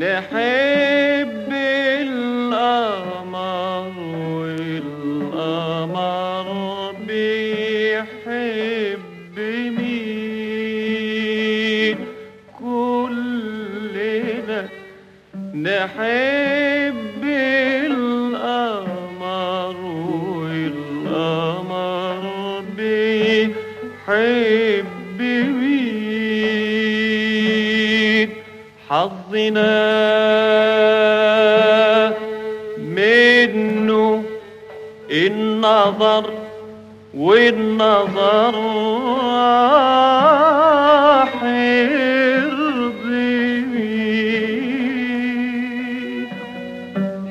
نحب القمر والقمر بيحب مين كلنا نحب القمر والقمر بيحب مين حظنا منه النظر والنظر حرض مين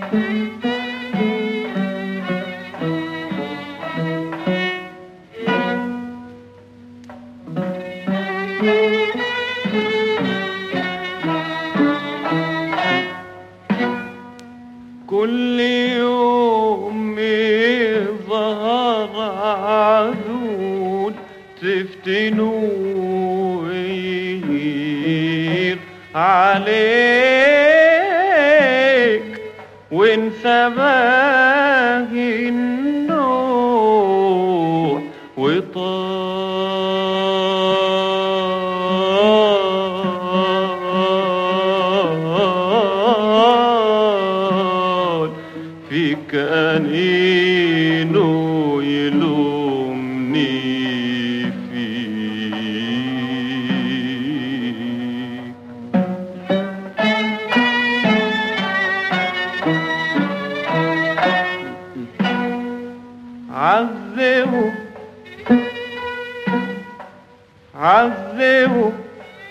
كل يوم يظهر عدود تفتنوا ويهير عليك وانسى باقي النوح وطال فيك أنينو يلومني فيك عذبه عذبه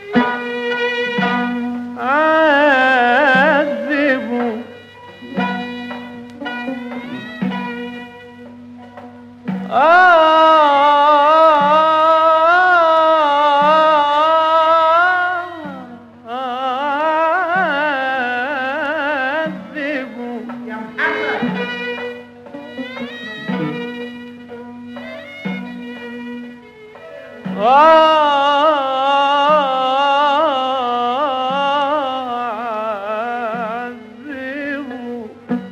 عذبه عذبه يا محمد عذبه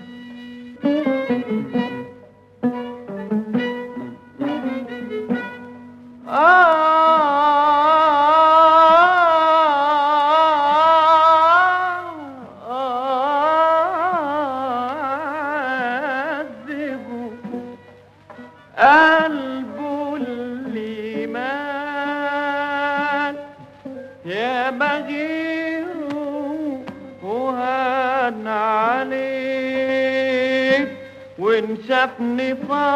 عذبه قلبه اللي مال يا بغيره وهان عليك وان شافني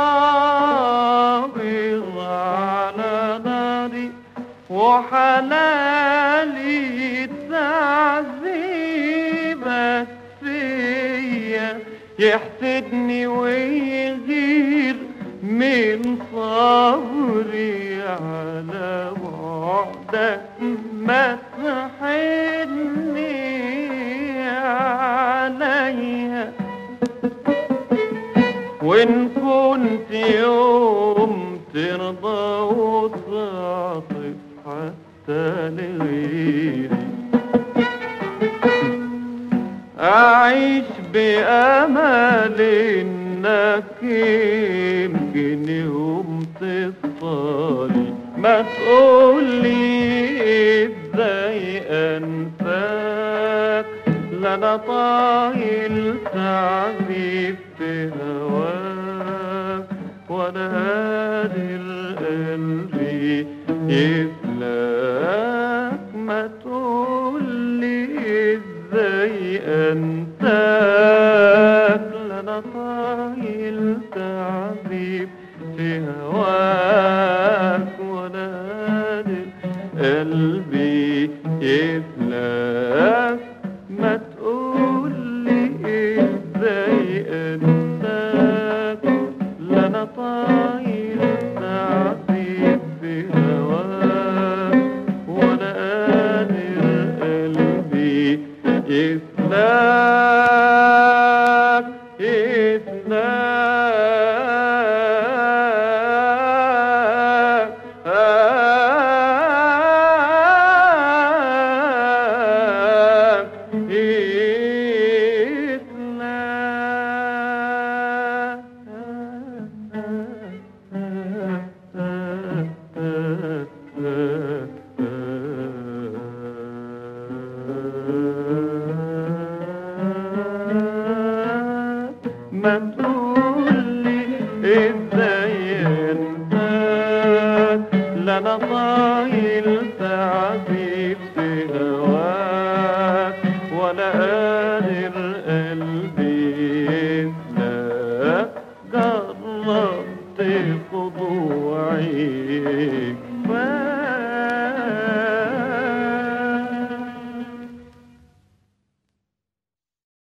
صابر على ناري وحلالي تعذيبك فيا يحسدني ويغير من صبري على بعدك ما تحني عليا وإن كنت يوم ترضى وتعطف حتى لغيري أعيش بأمل إنك يمكن يوم تصفالي ما تقولي ازاي أنساك لا أنا طايل تعذيب في هواك ولا قادر قلبي يفلاك ما تقولي ازاي انساك لا انا طايل تعذيب في هواك ولا قادر قلبي يفلاك ما تقولي ازاي انساك لا انا طايل تعذيب في هواك ولا قادر قلبي يفلاك يفلاك طايل تعذيبك